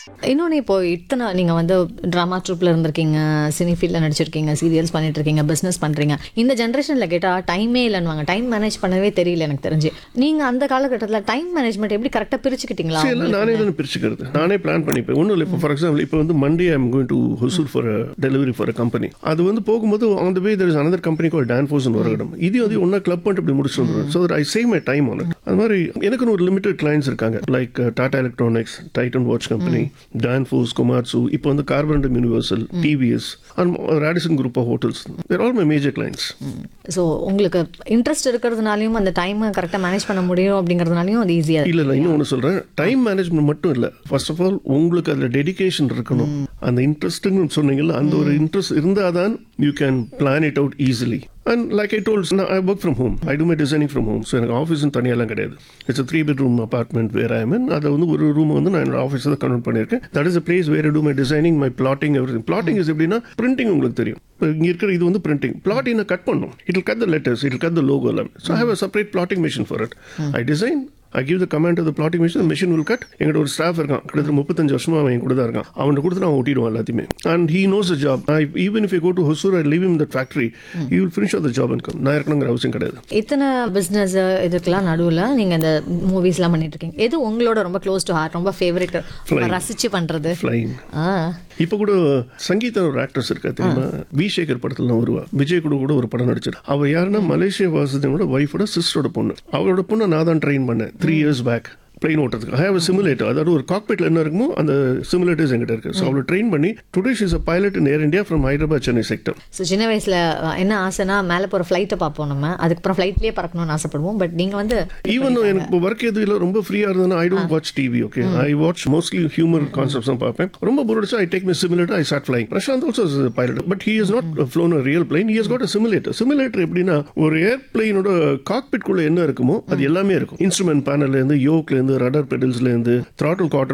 இன்னொன்று இப்போ இத்தனை நீங்கள் வந்து ட்ராமா ட்ரூப்பில் இருந்திருக்கீங்க சினி ஃபீல்டில் நடிச்சிருக்கீங்க சீரியல்ஸ் பண்ணிட்டு இருக்கீங்க பிஸ்னஸ் பண்ணுறீங்க இந்த ஜென்ரேஷனில் கேட்டால் டைமே இல்லைன்னுவாங்க டைம் மேனேஜ் பண்ணவே தெரியல எனக்கு தெரிஞ்சு நீங்கள் அந்த காலகட்டத்தில் டைம் மேனேஜ்மெண்ட் எப்படி கரெக்டாக பிரிச்சுக்கிட்டீங்களா சரி எல்லாம் நானே தானே பிரிச்சுக்கிறது நானே பிளான் பண்ணிப்பேன் ஒன்றும் இல்லை இப்போ ஃபார் எக்ஸாம்பிள் இப்போ வந்து Monday I'm going to Hosur for delivery for a company அது வந்து போகும்போது on the way there is another company called டான் ஃபோர்ஸ்னு ஒரு இடம் இது வந்து ஒன்றா கிளப் பண்ணிட்டு இப்படி முடிச்சு வந்துடும் so I save my time on அது மாதிரி எனக்குன்னு ஒரு லிமிடெட் கிளைண்ட்ஸ் இருக்காங்க like Tata Electronics Titan watch company Danfoss குமார்சு இப்போ வந்து Carborundum Universal TVS and Radisson group of hotels there all my major clients so உங்களுக்கு இன்ட்ரெஸ்ட் இருக்கிறதுனாலையும் அந்த டைமை கரெக்டாக மேனேஜ் பண்ண முடியும் அப்படிங்கிறதுனாலையும் அது ஈஸியாக இல்ல இல்ல இன்னும் ஒன்று சொல்றேன் டைம் மேனேஜ்மெண்ட் மட்டும் இல்ல ஃபர்ஸ்ட் ஆஃப் ஆல் உங்களுக்கு அதுல டெடிகேஷன் இருக்கணும் அந்த இன்ட்ரெஸ்ட்னு சொன்னீங்கல்ல அந்த ஒரு இன்ட்ரெஸ்ட் இருந்தாதான் you can plan it out easily and like I டோல்ஸ் I work from home I do my designing from home so எனக்கு ஆஃபீஸும் தனியெல்லாம் கிடையாது it's three bedroom apartment where I mean அதை வந்து ஒரு ரூம் வந்து நான் என்னோட ஆஃபீஸில் தான் கன்வெர்ட் பண்ணியிருக்கேன் that is a place where do my designing my plotting every plotting is எப்படின்னா பிரிண்டிங் உங்களுக்கு தெரியும் இப்போ இங்கே இருக்கிற இது வந்து பிரிண்டிங் பிளாட்டிங் கட் பண்ணும் it cut the letters it cut the logo எல்லாமே so I have a separate plotting machine for it I design I give the command the plotting machine machine will cut எங்கிட்ட ஒரு staff இருக்கான் கிட்டத்தட்ட முப்பத்தஞ்சு வருஷமா அவன் என் கூட தான் இருக்கான் அவன் கொடுத்து அவன் ஒட்டிடுவான் எல்லாத்தையுமே and he knows the job even if you go to Hosur I leave in the factory you will finish the job இன்கம் நான் இருக்கணுங்கிற அவசியம் கிடையாது இத்தனை பிஸ்னஸ் இதுக்கெல்லாம் நடுவில் நீங்கள் இந்த மூவிஸ்லாம் பண்ணிட்டு இருக்கீங்க எது உங்களோட ரொம்ப க்ளோஸ் டு ஹார்ட் ரொம்ப ஃபேவரட் ரசிச்சு பண்ணுறது ஃப்ளைங் ஆ இப்போ கூட சங்கீதா ஒரு ஆக்ட்ரஸ் இருக்கா தெரியுமா வி சேகர் படத்துல வருவா விஜய் கூட கூட ஒரு படம் நடிச்சிரு அவ யாருன்னா மலேசியா வாசுதேவோட ஒய்ஃபோட சிஸ்டரோட பொண்ணு அவளோட பொண்ணை நான் தான் ட்ரெயின் பண்ணேன் த்ரீ இயர்ஸ் பேக் பிளைன் ஓட்டுறதுக்கு ஐ ஹேவ் சிமுலேட்டர் அதாவது ஒரு காக்பீட்ல என்ன இருக்குமோ அந்த சிமுலேட்டர்ஸ் எங்கிட்ட இருக்கு ஸோ அவளை ட்ரெயின் பண்ணி today is a pilot in Air India from Hyderabad Chennai sector so சின்ன வயசில் என்ன ஆசைனா மேலே போகிற ஃப்ளைட்டை பார்ப்போம் நம்ம அதுக்கப்புறம் ஃப்ளைட்லேயே பறக்கணும்னு ஆசைப்படுவோம் பட் நீங்கள் வந்து ஈவன் எனக்கு இப்போ ஒர்க் எதுவும் இல்லை ரொம்ப ஃப்ரீயாக இருந்ததுன்னா I don't watch TV okay I watch mostly humour concepts தான் பார்ப்பேன் ரொம்ப போர் அடிச்சா I take my simulator I start flying Prashanth also pilot but he is not flown a real plane he is got a simulator simulator எப்படின்னா ஒரு ஏர்பிளைனோட cockpit குள்ள என்ன இருக்குமோ அது எல்லாமே இருக்கும் இன்ஸ்ட்ருமெண்ட் பேனல்ல இருந்து யோக்ல இருந்து ரடர் பெடல்ஸ்ல இருந்து த்ராட்டில் குவார்டர்